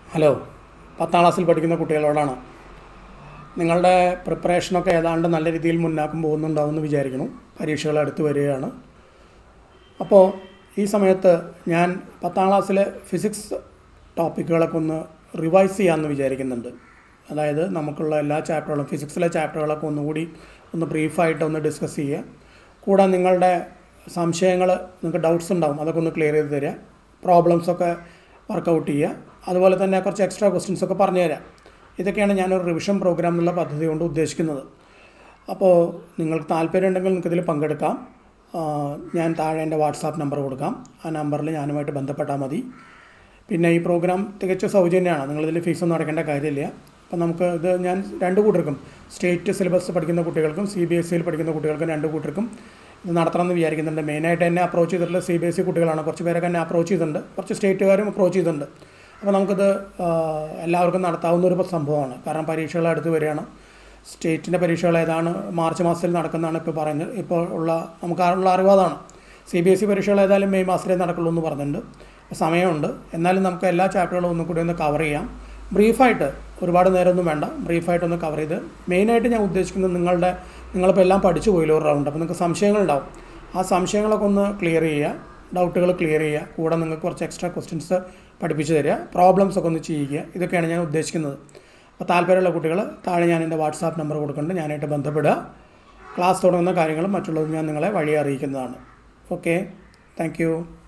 hello പത്താം ക്ലാസ്സിൽ പഠിക്കുന്ന കുട്ടികളോടാണ് നിങ്ങളുടെ പ്രിപ്പറേഷനൊക്കെ ഏതാണ്ട് നല്ല രീതിയിൽ മുന്നാക്കം പോകുന്നുണ്ടാവുമെന്ന് വിചാരിക്കുന്നു പരീക്ഷകൾ അടുത്ത് വരികയാണ് അപ്പോൾ ഈ സമയത്ത് ഞാൻ പത്താം ക്ലാസ്സിലെ ഫിസിക്സ് ടോപ്പിക്കുകളൊക്കെ ഒന്ന് റിവൈസ് ചെയ്യാമെന്ന് വിചാരിക്കുന്നുണ്ട് അതായത് നമുക്കുള്ള എല്ലാ ചാപ്റ്ററുകളും ഫിസിക്സിലെ ചാപ്റ്ററുകളൊക്കെ ഒന്നുകൂടി ഒന്ന് ബ്രീഫായിട്ട് ഒന്ന് ഡിസ്കസ് ചെയ്യുക കൂടാതെ നിങ്ങളുടെ സംശയങ്ങൾ നിങ്ങൾക്ക് ഡൗട്ട്സ് ഉണ്ടാവും അതൊക്കെ ഒന്ന് ക്ലിയർ ചെയ്ത് തരിക പ്രോബ്ലംസൊക്കെ വർക്കൗട്ട് ചെയ്യുക അതുപോലെ തന്നെ കുറച്ച് എക്സ്ട്രാ ക്വസ്റ്റ്യൻസ് ഒക്കെ പറഞ്ഞു തരാം ഇതൊക്കെയാണ് ഞാനൊരു റിവിഷൻ പ്രോഗ്രാം എന്നുള്ള പദ്ധതി കൊണ്ട് ഉദ്ദേശിക്കുന്നത് അപ്പോൾ നിങ്ങൾക്ക് താല്പര്യം ഉണ്ടെങ്കിൽ നിങ്ങൾക്ക് ഇതിൽ പങ്കെടുക്കാം ആ, ഞാൻ താഴെ എൻ്റെ വാട്സാപ്പ് നമ്പർ കൊടുക്കാം ആ നമ്പറിൽ ഞാനുമായിട്ട് ബന്ധപ്പെട്ടാൽ മതി പിന്നെ ഈ പ്രോഗ്രാം തികച്ചും സൗജന്യമാണ് നിങ്ങളിതിൽ ഫീസൊന്നും അടയ്ക്കേണ്ട കാര്യമില്ല അപ്പം നമുക്ക് ഇത് ഞാൻ രണ്ട് കൂട്ടർക്കും സ്റ്റേറ്റ് സിലബസ് പഠിക്കുന്ന കുട്ടികൾക്കും സി ബി എസ് സിയിൽ പഠിക്കുന്ന കുട്ടികൾക്കും രണ്ട് കൂട്ടർക്കും ഇത് നടത്തണമെന്ന് വിചാരിക്കുന്നുണ്ട് മെയിനായിട്ട് എന്നെ അപ്രോച്ച് ചെയ്തിട്ടുള്ള സി ബി എസ് സി കുട്ടികളാണ് കുറച്ച് പേരൊക്കെ എന്നെ അപ്രോച്ച് ചെയ്തിട്ടുണ്ട് കുറച്ച് സ്റ്റേറ്റുകാരും അപ്രോച്ച് ചെയ്തിട്ടുണ്ട് അപ്പോൾ നമുക്കിത് ആ, എല്ലാവർക്കും നടത്താവുന്ന ഒരു സംഭവമാണ് കാരണം പരീക്ഷകൾ അടുത്ത് വരികയാണ് സ്റ്റേറ്റിൻ്റെ പരീക്ഷകൾ ഏതാണ് മാർച്ച് മാസത്തിൽ നടക്കുന്നതാണ് ഇപ്പോൾ പറയുന്നത് ഇപ്പോൾ ഉള്ള നമുക്ക് ഉള്ള അറിവ് അതാണ് സി ബി എസ് ഇ പരീക്ഷകൾ ഏതായാലും മെയ് മാസത്തിലേ നടക്കുള്ളൂ എന്ന് പറഞ്ഞിട്ടുണ്ട് സമയമുണ്ട് എന്നാലും നമുക്ക് എല്ലാ ചാപ്റ്ററുകളും ഒന്നും കൂടി ഒന്ന് കവർ ചെയ്യാം ബ്രീഫായിട്ട് ഒരുപാട് നേരമൊന്നും വേണ്ട ബ്രീഫായിട്ടൊന്ന് കവർ ചെയ്ത് മെയിനായിട്ട് ഞാൻ ഉദ്ദേശിക്കുന്നത് നിങ്ങളുടെ നിങ്ങളിപ്പോൾ എല്ലാം പഠിച്ചു പോയില്ലോ ഒരു റൗണ്ട് അപ്പോൾ നിങ്ങൾക്ക് സംശയങ്ങളുണ്ടാവും ആ സംശയങ്ങളൊക്കെ ഒന്ന് ക്ലിയർ ചെയ്യുക ഡൗട്ടുകൾ ക്ലിയർ ചെയ്യുക കൂടെ നിങ്ങൾക്ക് കുറച്ച് എക്സ്ട്രാ ക്വസ്റ്റ്യൻസ് പഠിപ്പിച്ച് തരിക പ്രോബ്ലംസ് ഒക്കെ ഒന്ന് ചെയ്യുക ഇതൊക്കെയാണ് ഞാൻ ഉദ്ദേശിക്കുന്നത് അപ്പോൾ താല്പര്യമുള്ള കുട്ടികൾ താഴെ ഞാൻ എൻ്റെ വാട്സാപ്പ് നമ്പർ കൊടുക്കുന്നുണ്ട് ഞാനായിട്ട് ബന്ധപ്പെടുക ക്ലാസ് തുടങ്ങുന്ന കാര്യങ്ങളും മറ്റുള്ളതും ഞാൻ നിങ്ങളെ വഴി അറിയിക്കുന്നതാണ് ഓക്കെ താങ്ക്